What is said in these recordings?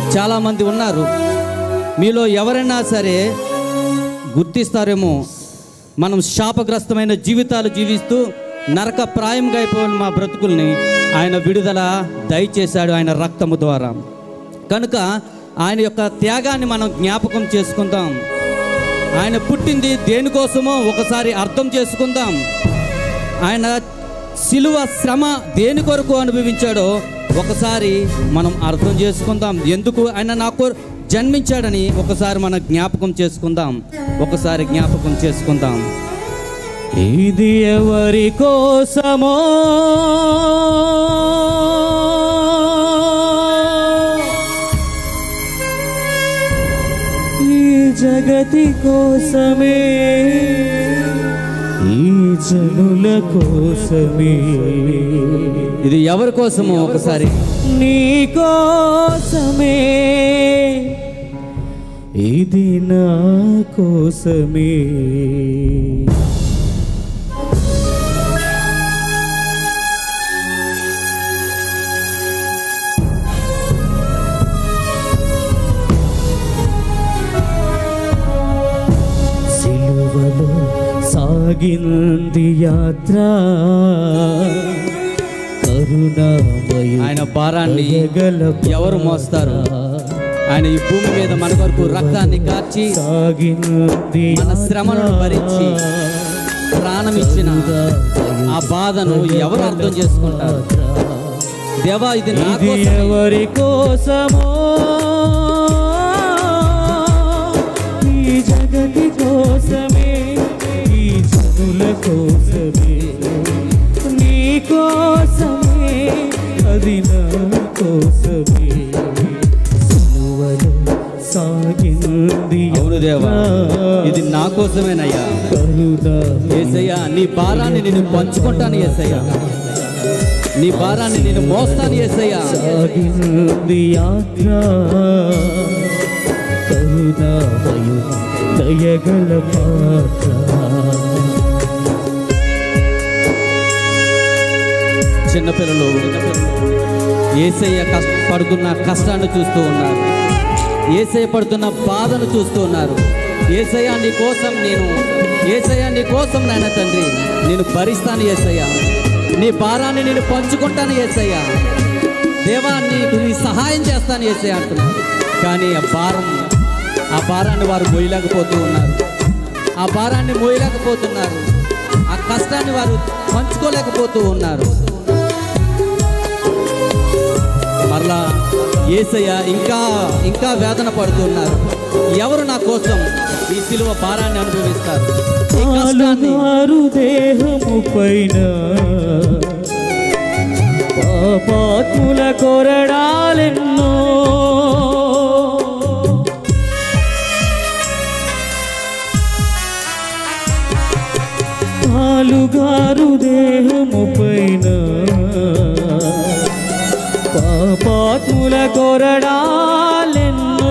చాలామంది ఉన్నారు మీలో ఎవరైనా సరే గుర్తిస్తారేమో మనం శాపగ్రస్తమైన జీవితాలు జీవిస్తూ నరక ప్రాయంగా అయిపోయిన మా బ్రతుకుల్ని ఆయన విడుదల దయచేశాడు ఆయన రక్తము ద్వారా కనుక ఆయన యొక్క త్యాగాన్ని మనం జ్ఞాపకం చేసుకుందాం ఆయన పుట్టింది దేనికోసమో ఒకసారి అర్థం చేసుకుందాం ఆయన శిలువ శ్రమ దేని కొరకు అనుభవించాడో ఒకసారి మనం అర్థం చేసుకుందాం ఎందుకు ఆయన నాకు జన్మించాడని ఒకసారి మనం జ్ఞాపకం చేసుకుందాం ఒకసారి జ్ఞాపకం చేసుకుందాం ఇది ఎవరి కోసమో ఈ జగతి కోసమే ఈ జనుల కోసమే ఇది ఎవరి కోసమో ఒకసారి నీ కోసమే ఇది నా కోసమే సిలువలో సాగింది యాత్ర కరుణామయు ఆయన భారాన్ని దయగల ఎవరు మోస్తారు ఆయన ఈ భూమి మీద మన కొరకు రక్తాన్ని కార్చి సాగింది మన శ్రమలను భరించి ప్రాణం ఇచ్చిన ఆ బాధను ఎవరు అర్థం చేసుకుంటారు దేవా ఇది నా ఇది కోసమే. ఎవరి కోసమో ఈ జగతి కోసమే ఈ జనుల కోసమే నీ కోసమే అది నా కోసమే సిలువలో సాగింది అవును దేవా ఇది నా కోసమేనయ్యా కరుణ ఏసయ్యా నీ భారాన్ని నేను పంచుకుంటాను ఏసయ్యా నీ భారాన్ని నేను మోస్తాను ఏసయ్యా సాగింది యాత్ర కరుణామయు దయగల పాత్ర చిన్నపిల్లలు ఏసయ్య కష్ట పడుతున్న కష్టాన్ని చూస్తూ ఉన్నారు ఏసయ్య పడుతున్న బాధను చూస్తూ ఉన్నారు ఏసయ్య నీ కోసం నేను ఏసయ్య నీ కోసం నాయన తండ్రి నేను భరిస్తాను ఏసయ్య నీ భారాన్ని నేను పంచుకుంటాను ఏసయ్య దేవా నీకు నీ సహాయం చేస్తాను ఏసయ్య అంటున్నాను కానీ ఆ భారం ఆ భారాన్ని వారు మోయలేకపోతూ ఉన్నారు ఆ భారాన్ని మోయలేకపోతున్నారు ఆ కష్టాన్ని వారు పంచుకోలేకపోతూ ఉన్నారు మరలా ఏసయ్య ఇంకా ఇంకా వేదన పడుతున్నారు ఎవరు నా కోసం ఈ సిలువ భారాన్ని అనుభవిస్తారు ఈ కష్టాన్ని పాలుగారు దేహము పైన పాపాత్ముల కొరడాలెన్నో పాలుగారు దేహము పైన పాపాత్ముల కొరడాలెన్నో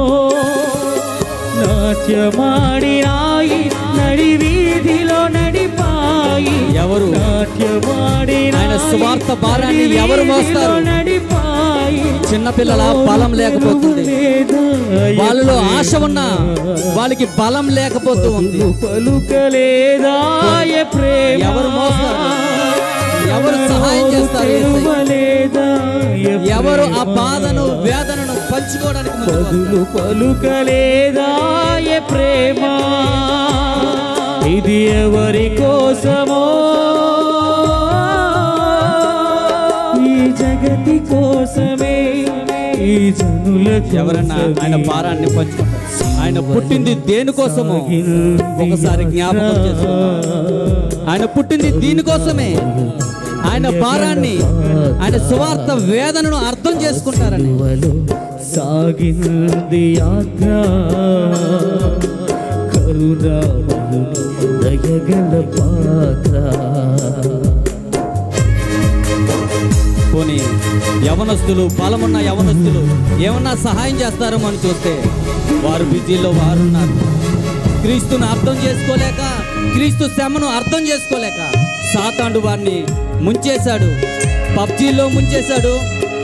నాట్యమాడినాయి నడి వీధిలో నడిపాయి ఎవరు నాట్యమాడినాయి ఆయన సువార్త భారాన్ని నడి ఎవరు వీధిలో మోస్తారు? నడిపాయి చిన్నపిల్లల బలం లేకపోతుంది వాళ్ళలో ఆశ ఉన్నా వాళ్ళకి బలం లేకపోతూ ఉంది పలుకలేదాయ ప్రేమ ఎవరు మోస్తారు? ఎవరు సహాయం చేస్తారు యేసయ్య? తెరువలేదాయ ఎవరు ఆ ప్రేమ? బాధను వేదనను పంచుకోవడానికి ముందుకు వస్తారు? పదులు పలుకలేదాయ ప్రేమ ఇది ఎవరి కోసమో ఈ జగతి కోసమే ఈ జనుల ఎవరన్నా ఆయన భారాన్ని పంచుకుంటారు ఆయన పుట్టింది దేనికోసమో ఒకసారి జ్ఞాపకం చేసుకుందాం ఆయన పుట్టింది దీనికోసమే ఆయన భారాన్ని ఆయన సువార్త వేదనను అర్థం చేసుకుంటారని సిలువలో సాగింది యాత్ర కరుణామయుడు దయగల పాత్ర పోనీ యవనస్తులు బలమున్న యవనస్తులు ఏమన్నా సహాయం చేస్తారో అని చూస్తే వారు బిజీలో వారు ఉన్నారు క్రీస్తును అర్థం చేసుకోలేక క్రీస్తు శ్రమను అర్థం చేసుకోలేక సాతాండు వారిని ముంచేశాడు పబ్జీలో ముంచేశాడు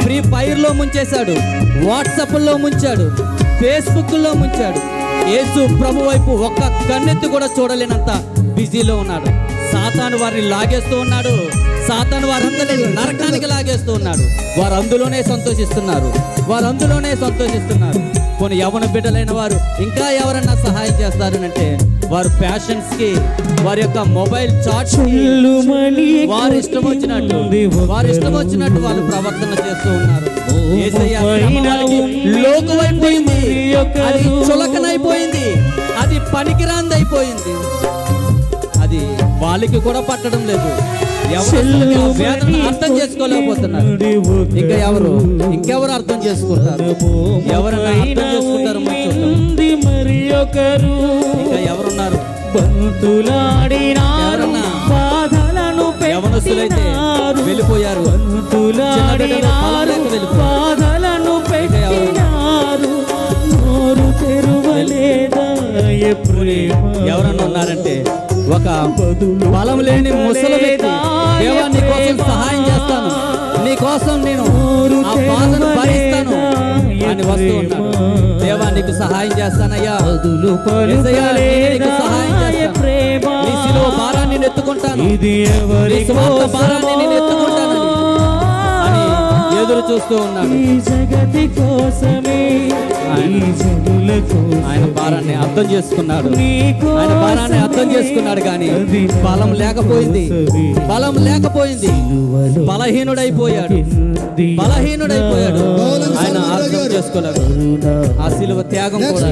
ఫ్రీ ఫైర్లో ముంచేశాడు వాట్సాప్లో ముంచాడు ఫేస్బుక్లో ముంచాడు యేసు ప్రభు వైపు ఒక్క కన్నెత్తి కూడా చూడలేనంత బిజీలో ఉన్నాడు సాతాను వారిని లాగేస్తూ ఉన్నాడు సాతాను వారందరినీ నరకానికి లాగేస్తూ ఉన్నాడు వారు అందులోనే సంతోషిస్తున్నారు వారు అందులోనే సంతోషిస్తున్నారు కొన్ని యవన బిడ్డలైన వారు ఇంకా ఎవరన్నా సహాయం చేస్తారు అంటే వారు ఫ్యాషన్స్ కి వారి యొక్క మొబైల్ చాట్స్ చెల్లుమని వారి ఇష్టం వచ్చినట్టు వారి ఇష్టం వచ్చినట్టు వాళ్ళు ప్రవర్తన చేస్తూ ఉన్నారు యేసయ్య శ్రమ వారికి లోకువైపోయింది అది చులకనైపోయింది అది పనికిరాంది అయిపోయింది అది వాళ్ళకి కూడా పట్టడం లేదు ఎవరు అసలు ఆ వేదన అర్థం చేసుకోలేకపోతున్నారు ఇంకా ఎవరు ఇంకెవరు అర్థం చేసుకుంటారు ఎవరైనా అర్థం చేసుకుంటారు మరి చూద్దాం. ఉంది మరి ఒకరు ఇంకా ఎవరున్నారు బంతులాడినారు ఎవరన్నా? బాధలను యవనస్తులైతే పెట్టినారు వెళ్ళిపోయారు బంతులాడినారు వెళ్ళిపోయారు. బాధలను ఇంకా ఎవరు? పెట్టినారు నోరు తెరువలేదా ఏ ప్రేమ ఎవరన్నా ఉన్నారంటే ఒక బలం లేని ముసలి వ్యక్తి దేవా నీ కోసం సహాయం చేస్తాను నీ కోసం నేను ఆ బాధను భరిస్తాను అని వస్తూ ఉన్నాడు దేవా నీకు సహాయం చేస్తానయ్యా బదులు యేసయ్యా, నేనే నీకు సహాయం పలుకలేదా ఏ చేస్తాను. ప్రేమ నీ సిలువ భారాన్ని నేను ఎత్తుకుంటాను ఇది ఎవరి నీ స్వార్థ కోసమో? భారాన్ని నేను ఎత్తుకుంటానని అని ఎదురు చూస్తూ ఉన్నాడు ఈ జగతి కోసమే ఈ జనుల కోసం ఆయన భారాన్ని అర్థం చేసుకున్నాడు నీ ఆయన భారాన్ని అర్థం చేసుకున్నాడు కానీ బలం లేకపోయింది బలం లేకపోయింది బలహీనుడైపోయాడు బలహీనుడైపోయాడు ఆయన అర్థం చేసుకోలేడు ఆ సిలువ త్యాగం కూడా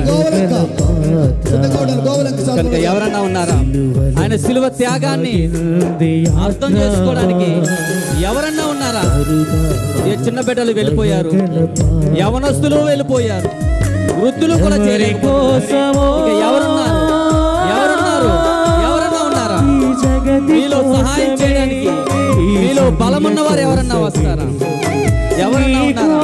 కనుక ఎవరన్నా ఉన్నారా ఆయన సిలువ త్యాగాన్ని అర్థం చేసుకోవడానికి ఎవరన్నా ఉన్నారా ఏ చిన్న బిడ్డలు వెళ్ళిపోయారు యవనస్తులు వెళ్ళిపోయారు వృద్ధులు కూడా చేరకపోయారు ఇక ఎవరున్నారు ఎవరున్నారు ఎవరన్నా ఉన్నారా మీలో సహాయం చేయడానికి మీలో బలమున్న వారు ఎవరన్నా వస్తారా ఎవరన్నా ఉన్నారా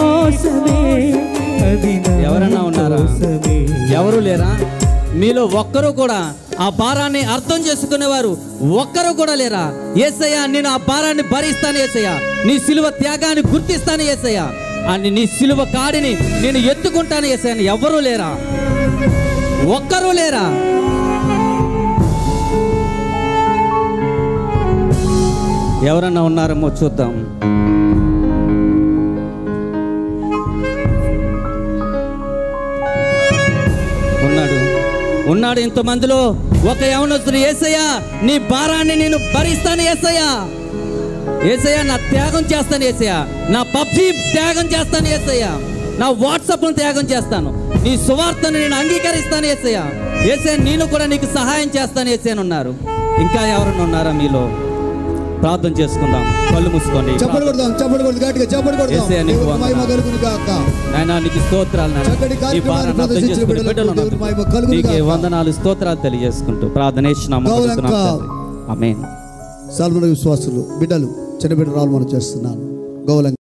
ఎవరన్నా ఉన్నారా ఎవరు లేరా మీలో ఒక్కరు కూడా ఆ భారాన్ని అర్థం చేసుకునేవారు ఒక్కరు కూడా లేరా ఏసయ్యా నేను ఆ భారాన్ని భరిస్తాను ఏసయ్యా నీ సిలువ త్యాగాన్ని గుర్తిస్తాను ఏసయ్యా అని నీ సిలువ కాడిని నేను ఎత్తుకుంటాను ఏసయ్యా అని ఎవరూ లేరా ఒక్కరూ లేరా ఎవరన్నా ఉన్నారేమో చూద్దాం ఉన్నాడు ఉన్నాడు ఇంతమందిలో ఒక యవనస్తుడు ఏసయ్యా నీ భారాన్ని నేను భరిస్తాను ఏసయ్యా ఏసయ్యా నా త్యాగం చేస్తాను ఏసయ్యా నా పబ్జి త్యాగం చేస్తాను ఏసయ్యా నా వాట్సాప్ను త్యాగం చేస్తాను నీ సువార్తను నేను అంగీకరిస్తాను ఏసయ్యా ఏసయ్య నేను కూడా నీకు సహాయం చేస్తాను ఏసయ్య ఉన్నారు ఇంకా ఎవరన్నా ఉన్నారా మీలో ప్రార్థన చేసుకుందాం కళ్ళు మూసుకోండి చప్పటి కొడదాం చప్పటి కొడదు గట్టిగా చప్పటి కొడదాం యేసయ్య నీకు దేవుని మహిమ వందనాలు. కలుగును గాక నాయనా నీకు స్తోత్రాలు నాయనా. చక్కటి నీ కార్యక్రమాన్ని భారాన్ని అర్థం ప్రదర్శించిన చేసుకునే బిడ్డలకు బిడ్డలు దేవుని మహిమ ఉన్నారు. కలుగును నీకే గాక. వందనాలు స్తోత్రాలు తెలియజేసుకుంటూ ప్రార్థనేస్తున్నాము గౌరవంగా. ఆమెన్ సాల్మన విశ్వాసులు బిడ్డలు చిన్న బిడ్డ రావాలి మనం చేస్తున్నాను గౌలంగా